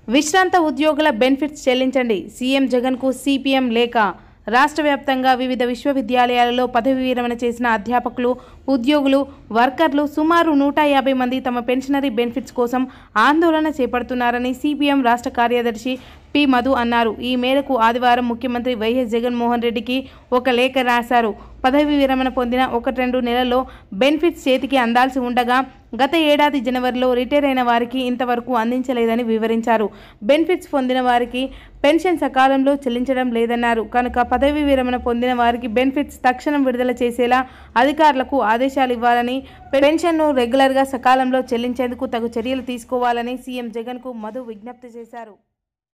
విశ్రాంత ఉద్యోగుల బెనిఫిట్స్ చెల్లించండి సీఎం జగన్కు సిపిఎం లేఖ రాష్ట్ర వ్యాప్తంగా వివిధ విశ్వవిద్యాలయాలలో పదవి విరమణ చేసిన అధ్యాపకులు ఉద్యోగులు వర్కర్లు సుమారు నూట యాభై మంది తమ పెన్షనరీ బెనిఫిట్స్ కోసం ఆందోళన చేపడుతున్నారని సిపిఎం రాష్ట్ర కార్యదర్శి పి మధు అన్నారు ఈ మేరకు ఆదివారం ముఖ్యమంత్రి వైఎస్ జగన్మోహన్ రెడ్డికి ఒక లేఖ రాశారు పదవి విరమణ పొందిన ఒకటి రెండు నెలల్లో బెనిఫిట్స్ చేతికి అందాల్సి ఉండగా గత ఏడాది జనవరిలో రిటైర్ అయిన వారికి ఇంతవరకు అందించలేదని వివరించారు బెనిఫిట్స్ పొందిన వారికి పెన్షన్ సకాలంలో చెల్లించడం లేదన్నారు కనుక పదవి విరమణ పొందిన వారికి బెనిఫిట్స్ తక్షణం విడుదల చేసేలా అధికారులకు ఆదేశాలు ఇవ్వాలని పెన్షన్ను రెగ్యులర్గా సకాలంలో చెల్లించేందుకు తగు చర్యలు తీసుకోవాలని సీఎం జగన్కు మధు విజ్ఞప్తి చేశారు